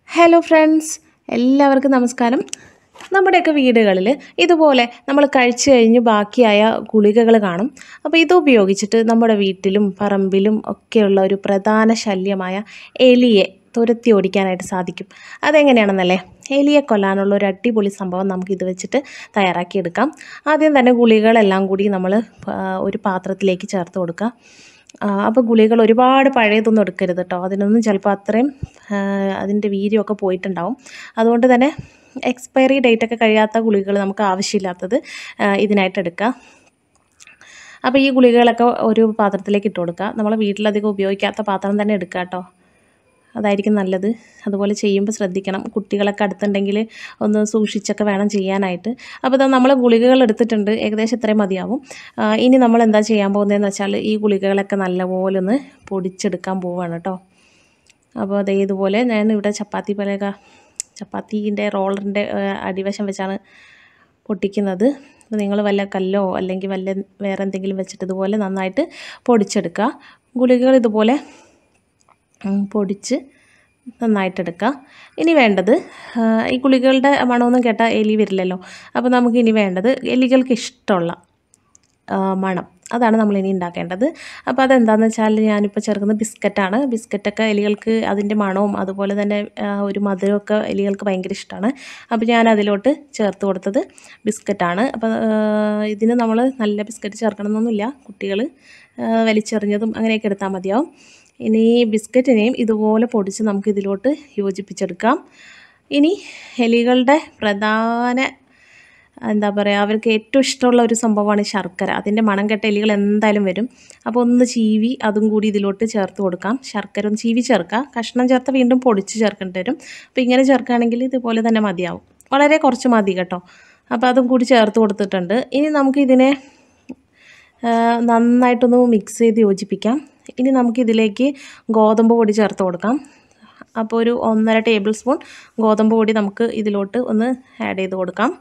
hello friends എല്ലാവർക്കും നമസ്കാരം നമ്മുടെയൊക്കെ വീടുകളിൽ ഇതുപോലെ നമ്മൾ കഴിച്ചു കഴിഞ്ഞ് ബാക്കിയായ ഗുളികകൾ കാണും അപ്പോൾ ഇത് ഉപയോഗിച്ചിട്ട് നമ്മുടെ വീട്ടിലും പറമ്പിലും ഒക്കെയുള്ള ഒരു പ്രധാന ശല്യമായ എലിയെ തുരത്തി ഓടിക്കാനായിട്ട് സാധിക്കും അതെങ്ങനെയാണെന്നല്ലേ എലിയെ കൊല്ലാനുള്ള ഒരു അടിപൊളി സംഭവം നമുക്ക് ഇത് വെച്ചിട്ട് തയ്യാറാക്കിയെടുക്കാം ആദ്യം തന്നെ ഗുളികളെല്ലാം കൂടി നമ്മൾ ഒരു പാത്രത്തിലേക്ക് ചേർത്ത് കൊടുക്കുക അപ്പോൾ ഗുളികൾ ഒരുപാട് പഴയതൊന്നും എടുക്കരുത് കേട്ടോ അതിനൊന്നും ചിലപ്പോൾ അത്രയും അതിൻ്റെ വീര്യമൊക്കെ പോയിട്ടുണ്ടാവും അതുകൊണ്ട് തന്നെ എക്സ്പയറി ഡേറ്റ് ഒക്കെ കഴിയാത്ത ഗുളികൾ നമുക്ക് ആവശ്യമില്ലാത്തത് ഇതിനായിട്ട് എടുക്കുക അപ്പോൾ ഈ ഗുളികകളൊക്കെ ഒരു പാത്രത്തിലേക്ക് ഇട്ട് കൊടുക്കുക നമ്മൾ വീട്ടിലധികം ഉപയോഗിക്കാത്ത പാത്രം തന്നെ എടുക്കുക കേട്ടോ അതായിരിക്കും നല്ലത് അതുപോലെ ചെയ്യുമ്പോൾ ശ്രദ്ധിക്കണം കുട്ടികളൊക്കെ അടുത്തുണ്ടെങ്കിൽ ഒന്ന് സൂക്ഷിച്ചൊക്കെ വേണം ചെയ്യാനായിട്ട് അപ്പോൾ ഇതാ നമ്മൾ ഗുളികകൾ എടുത്തിട്ടുണ്ട് ഏകദേശം ഇത്രയും മതിയാവും ഇനി നമ്മൾ എന്താ ചെയ്യാൻ പോകുന്നതെന്ന് വെച്ചാൽ ഈ ഗുളികകളൊക്കെ നല്ലപോലെ ഒന്ന് പൊടിച്ചെടുക്കാൻ പോവുകയാണ് കേട്ടോ അപ്പോൾ അതേ ഇതുപോലെ ഞാൻ ഇവിടെ ചപ്പാത്തി പോലെയൊക്കെ ചപ്പാത്തീൻ്റെ റോളറിൻ്റെ അടിവശം വെച്ചാണ് പൊട്ടിക്കുന്നത് അപ്പോൾ നിങ്ങൾ വല്ല കല്ലോ അല്ലെങ്കിൽ വല്ല വേറെ എന്തെങ്കിലും വെച്ചിട്ട് ഇതുപോലെ നന്നായിട്ട് പൊടിച്ചെടുക്കുക ഗുളികകൾ ഇതുപോലെ പൊടിച്ച് നന്നായിട്ടെടുക്കുക ഇനി വേണ്ടത് ഈ ഗുളികളുടെ മണമൊന്നും കേട്ടാൽ എലി വരില്ലല്ലോ അപ്പോൾ നമുക്ക് ഇനി വേണ്ടത് എലികൾക്ക് ഇഷ്ടമുള്ള മണം അതാണ് നമ്മൾ ഇനി ഉണ്ടാക്കേണ്ടത് അപ്പോൾ അതെന്താണെന്ന് വെച്ചാൽ ഞാനിപ്പോൾ ചേർക്കുന്നത് ബിസ്ക്കറ്റാണ് ബിസ്ക്കറ്റൊക്കെ എലികൾക്ക് അതിൻ്റെ മണവും അതുപോലെ തന്നെ ഒരു മധുരമൊക്കെ എലികൾക്ക് ഭയങ്കര ഇഷ്ടമാണ് അപ്പോൾ ഞാൻ അതിലോട്ട് ചേർത്ത് കൊടുത്തത് ബിസ്ക്കറ്റാണ് അപ്പോൾ ഇതിന് നമ്മൾ നല്ല ബിസ്ക്കറ്റ് ചേർക്കണമെന്നൊന്നുമില്ല കുട്ടികൾ വലിച്ചെറിഞ്ഞതും അങ്ങനെയൊക്കെ എടുത്താൽ മതിയാവും ഇനി ബിസ്ക്കറ്റിനെയും ഇതുപോലെ പൊടിച്ച് നമുക്ക് ഇതിലോട്ട് യോജിപ്പിച്ചെടുക്കാം ഇനി എലികളുടെ പ്രധാന എന്താ പറയുക അവർക്ക് ഏറ്റവും ഇഷ്ടമുള്ള ഒരു സംഭവമാണ് ശർക്കര അതിൻ്റെ മണം കെട്ട എലികൾ എന്തായാലും വരും അപ്പോൾ ഒന്ന് ചീവി അതും കൂടി ഇതിലോട്ട് ചേർത്ത് കൊടുക്കാം ശർക്കര ഒന്ന് ചീവി ചേർക്കുക കഷ്ണം ചേർത്ത് വീണ്ടും പൊടിച്ച് ചേർക്കേണ്ടി വരും അപ്പോൾ ഇങ്ങനെ ചേർക്കുകയാണെങ്കിൽ ഇതുപോലെ തന്നെ മതിയാവും വളരെ കുറച്ച് മതി കേട്ടോ അപ്പോൾ അതും കൂടി ചേർത്ത് കൊടുത്തിട്ടുണ്ട് ഇനി നമുക്ക് ഇതിനെ നന്നായിട്ടൊന്ന് മിക്സ് ചെയ്ത് യോജിപ്പിക്കാം ഇനി നമുക്കിതിലേക്ക് ഗോതമ്പ് പൊടി ചേർത്ത് കൊടുക്കാം അപ്പോൾ ഒരു ഒന്നര ടേബിൾ സ്പൂൺ ഗോതമ്പ് പൊടി നമുക്ക് ഇതിലോട്ട് ഒന്ന് ആഡ് ചെയ്ത് കൊടുക്കാം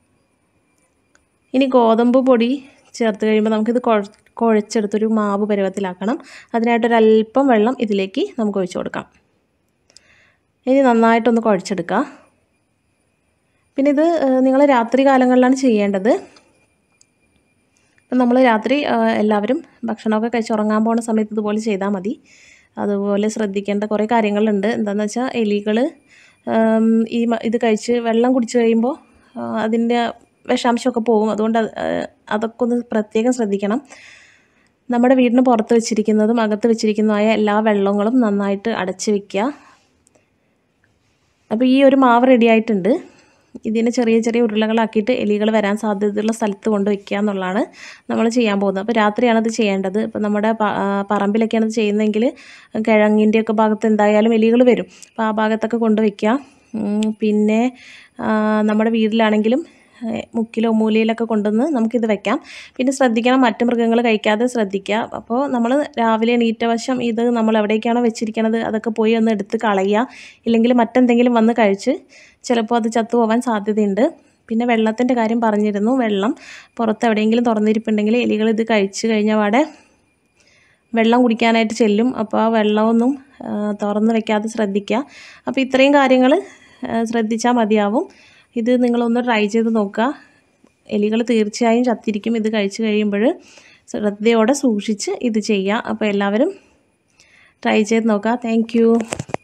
ഇനി ഗോതമ്പ് പൊടി ചേർത്ത് കഴിയുമ്പോൾ നമുക്കിത് കുഴച്ചെടുത്തൊരു മാവ് പരുവത്തിലാക്കണം അതിനായിട്ടൊരല്പം വെള്ളം ഇതിലേക്ക് നമുക്ക് ഒഴിച്ചു കൊടുക്കാം ഇനി നന്നായിട്ടൊന്ന് കുഴച്ചെടുക്കുക പിന്നെ ഇത് നിങ്ങൾ രാത്രി കാലങ്ങളിലാണ് ചെയ്യേണ്ടത് അപ്പം നമ്മൾ രാത്രി എല്ലാവരും ഭക്ഷണമൊക്കെ കഴിച്ച് ഉറങ്ങാൻ പോകുന്ന സമയത്ത് ഇതുപോലെ ചെയ്താൽ മതി അതുപോലെ ശ്രദ്ധിക്കേണ്ട കുറേ കാര്യങ്ങളുണ്ട് എന്താണെന്ന് വെച്ചാൽ എലികൾ ഈ ഇത് കഴിച്ച് വെള്ളം കുടിച്ച് കഴിയുമ്പോൾ അതിൻ്റെ വിഷാംശമൊക്കെ പോകും അതുകൊണ്ട് അതൊക്കെ ഒന്ന് പ്രത്യേകം ശ്രദ്ധിക്കണം നമ്മുടെ വീടിന് പുറത്ത് വെച്ചിരിക്കുന്നതും അകത്ത് വെച്ചിരിക്കുന്നതുമായ എല്ലാ വെള്ളങ്ങളും നന്നായിട്ട് അടച്ച് വെക്കുക അപ്പോൾ ഈ ഒരു മാവ് റെഡി ആയിട്ടുണ്ട് ഇതിനെ ചെറിയ ചെറിയ ഉരുളകളാക്കിയിട്ട് എലികൾ വരാൻ സാധ്യതയുള്ള സ്ഥലത്ത് കൊണ്ട് വെക്കുക എന്നുള്ളതാണ് നമ്മൾ ചെയ്യാൻ പോകുന്നത് അപ്പോൾ രാത്രിയാണ് ഇത് ചെയ്യേണ്ടത് ഇപ്പോൾ നമ്മുടെ പറമ്പിലൊക്കെയാണ് ഇത് ചെയ്യുന്നതെങ്കിൽ കിഴങ്ങിൻ്റെയൊക്കെ ഭാഗത്ത് എന്തായാലും എലികൾ വരും അപ്പോൾ ആ ഭാഗത്തൊക്കെ കൊണ്ട് വയ്ക്കുക പിന്നെ നമ്മുടെ വീട്ടിലാണെങ്കിലും മുക്കിലോ മൂലയിലൊക്കെ കൊണ്ടുവന്ന് നമുക്കിത് വെക്കാം പിന്നെ ശ്രദ്ധിക്കണം മറ്റു മൃഗങ്ങൾ കഴിക്കാതെ ശ്രദ്ധിക്കുക അപ്പോൾ നമ്മൾ രാവിലെ എണീറ്റ വശം ഇത് നമ്മൾ എവിടേക്കാണോ വെച്ചിരിക്കണത് അതൊക്കെ പോയി ഒന്ന് എടുത്ത് കളയുക ഇല്ലെങ്കിൽ മറ്റെന്തെങ്കിലും വന്ന് കഴിച്ച് ചിലപ്പോൾ അത് ചത്തുപോകാൻ സാധ്യതയുണ്ട് പിന്നെ വെള്ളത്തിൻ്റെ കാര്യം പറഞ്ഞിരുന്നു വെള്ളം പുറത്ത് എവിടെയെങ്കിലും തുറന്നിരിപ്പുണ്ടെങ്കിൽ എലികൾ ഇത് കഴിച്ച് കഴിഞ്ഞ പാടെ വെള്ളം കുടിക്കാനായിട്ട് ചെല്ലും അപ്പോൾ ആ വെള്ളമൊന്നും തുറന്ന് വെക്കാതെ ശ്രദ്ധിക്കുക അപ്പോൾ ഇത്രയും കാര്യങ്ങൾ ശ്രദ്ധിച്ചാൽ മതിയാവും ഇത് നിങ്ങളൊന്ന് ട്രൈ ചെയ്ത് നോക്കുക എലികൾ തീർച്ചയായും ചത്തിരിക്കും ഇത് കഴിച്ച് കഴിയുമ്പോൾ ശ്രദ്ധയോടെ സൂക്ഷിച്ച് ഇത് ചെയ്യുക അപ്പോൾ എല്ലാവരും ട്രൈ ചെയ്ത് നോക്കുക താങ്ക്